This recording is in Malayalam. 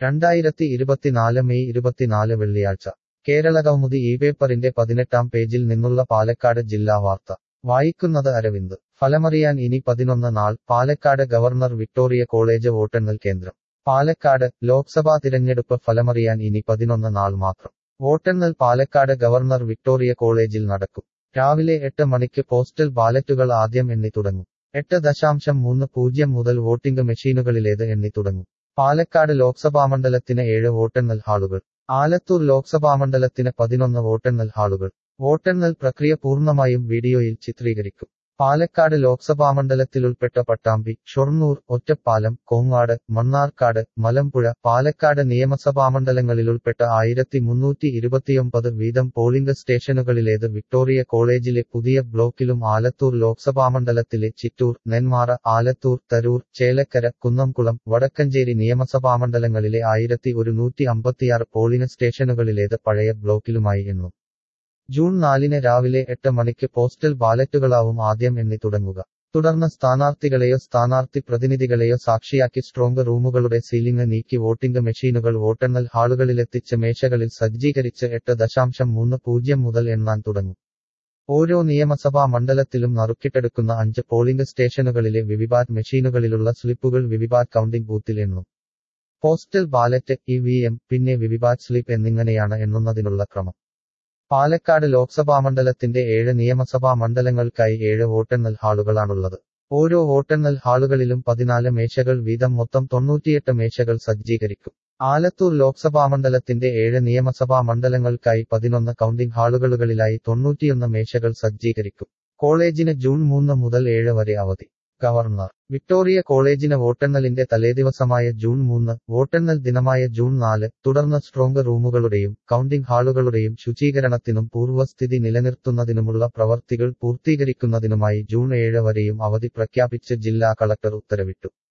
രണ്ടായിരത്തി ഇരുപത്തിനാല് മെയ് ഇരുപത്തിനാല് വെള്ളിയാഴ്ച കേരളകൗമുദി ഈ പേപ്പറിന്റെ പതിനെട്ടാം പേജിൽ നിന്നുള്ള പാലക്കാട് ജില്ലാ വാർത്ത വായിക്കുന്നത് അരവിന്ദ് ഫലമറിയാൻ ഇനി പതിനൊന്ന് നാൾ പാലക്കാട് ഗവർണർ വിക്ടോറിയ കോളേജ് വോട്ടെണ്ണൽ കേന്ദ്രം പാലക്കാട് ലോക്സഭാ തിരഞ്ഞെടുപ്പ് ഫലമറിയാൻ ഇനി പതിനൊന്ന് നാൾ മാത്രം വോട്ടെണ്ണൽ പാലക്കാട് ഗവർണർ വിക്ടോറിയ കോളേജിൽ നടക്കും രാവിലെ എട്ട് മണിക്ക് പോസ്റ്റൽ ബാലറ്റുകൾ ആദ്യം എണ്ണി തുടങ്ങും എട്ട് ദശാംശം മൂന്ന് പൂജ്യം മുതൽ വോട്ടിംഗ് മെഷീനുകളിലേത് എണ്ണി തുടങ്ങും പാലക്കാട് ലോക്സഭാമണ്ഡലത്തിന് ഏഴ് വോട്ടെണ്ണൽ ഹാളുകൾ ആലത്തൂർ ലോക്സഭാമണ്ഡലത്തിന് പതിനൊന്ന് വോട്ടെണ്ണൽ ഹാളുകൾ വോട്ടെണ്ണൽ പ്രക്രിയ പൂർണ്ണമായും വീഡിയോയിൽ ചിത്രീകരിക്കും പാലക്കാട് ലോക്സഭാമണ്ഡലത്തിലുൾപ്പെട്ട പട്ടാമ്പി ഷൊർണൂർ ഒറ്റപ്പാലം കോങ്ങാട് മണ്ണാർക്കാട് മലമ്പുഴ പാലക്കാട് നിയമസഭാമണ്ഡലങ്ങളിലുൾപ്പെട്ട ആയിരത്തി മുന്നൂറ്റി ഇരുപത്തിയൊമ്പത് വീതം പോളിംഗ് സ്റ്റേഷനുകളിലേത് വിക്ടോറിയ കോളേജിലെ പുതിയ ബ്ലോക്കിലും ആലത്തൂർ ലോക്സഭാമണ്ഡലത്തിലെ ചിറ്റൂർ നെന്മാറ ആലത്തൂർ തരൂർ ചേലക്കര കുന്നംകുളം വടക്കഞ്ചേരി നിയമസഭാമണ്ഡലങ്ങളിലെ ആയിരത്തി ഒരുന്നൂറ്റി അമ്പത്തിയാറ് പോളിംഗ് സ്റ്റേഷനുകളിലേത് പഴയ ബ്ലോക്കിലുമായി എണ്ണും ജൂൺ നാലിന് രാവിലെ എട്ട് മണിക്ക് പോസ്റ്റൽ ബാലറ്റുകളാവും ആദ്യം എണ്ണി തുടങ്ങുക തുടർന്ന് സ്ഥാനാർത്ഥികളെയോ സ്ഥാനാർത്ഥി പ്രതിനിധികളെയോ സാക്ഷിയാക്കി സ്ട്രോങ് റൂമുകളുടെ സീലിംഗ് നീക്കി വോട്ടിംഗ് മെഷീനുകൾ വോട്ടെണ്ണൽ ഹാളുകളിലെത്തിച്ച് മേശകളിൽ സജ്ജീകരിച്ച് എട്ട് ദശാംശം മൂന്ന് പൂജ്യം മുതൽ എണ്ണാൻ തുടങ്ങും ഓരോ നിയമസഭാ മണ്ഡലത്തിലും നറുക്കിട്ടെടുക്കുന്ന അഞ്ച് പോളിംഗ് സ്റ്റേഷനുകളിലെ വിവിപാറ്റ് മെഷീനുകളിലുള്ള സ്ലിപ്പുകൾ വിവിപാറ്റ് കൗണ്ടിംഗ് ബൂത്തിൽ എണ്ണും postal ballot E V M പിന്നെ വിവിപാറ്റ് സ്ലിപ്പ് എന്നിങ്ങനെയാണ് എണ്ണുന്നതിനുള്ള ക്രമം പാലക്കാട് ലോക്സഭാമണ്ഡലത്തിന്റെ ഏഴ് നിയമസഭാ മണ്ഡലങ്ങൾക്കായി ഏഴ് വോട്ടെണ്ണൽ ഹാളുകളാണുള്ളത് ഓരോ വോട്ടെണ്ണൽ ഹാളുകളിലും പതിനാല് മേശകൾ വീതം മൊത്തം തൊണ്ണൂറ്റിയെട്ട് മേശകൾ സജ്ജീകരിക്കും ആലത്തൂർ ലോക്സഭാമണ്ഡലത്തിന്റെ ഏഴ് നിയമസഭാ മണ്ഡലങ്ങൾക്കായി പതിനൊന്ന് കൗണ്ടിംഗ് ഹാളുകളിലായി തൊണ്ണൂറ്റിയൊന്ന് മേശകൾ സജ്ജീകരിക്കും കോളേജിന് ജൂൺ മൂന്ന് മുതൽ ഏഴ് വരെ അവധി ഗവർണർ വിക്ടോറിയ കോളേജിന് വോട്ടെണ്ണലിന്റെ തലേദിവസമായ ജൂൺ മൂന്ന് വോട്ടെണ്ണൽ ദിനമായ ജൂൺ നാല് തുടർന്ന് സ്ട്രോങ് റൂമുകളുടെയും കൗണ്ടിംഗ് ഹാളുകളുടെയും ശുചീകരണത്തിനും പൂർവ്വസ്ഥിതി നിലനിർത്തുന്നതിനുമുള്ള പ്രവർത്തികൾ പൂർത്തീകരിക്കുന്നതിനുമായി ജൂൺ ഏഴ് വരെയും അവധി പ്രഖ്യാപിച്ച് ജില്ലാ കളക്ടർ ഉത്തരവിട്ടു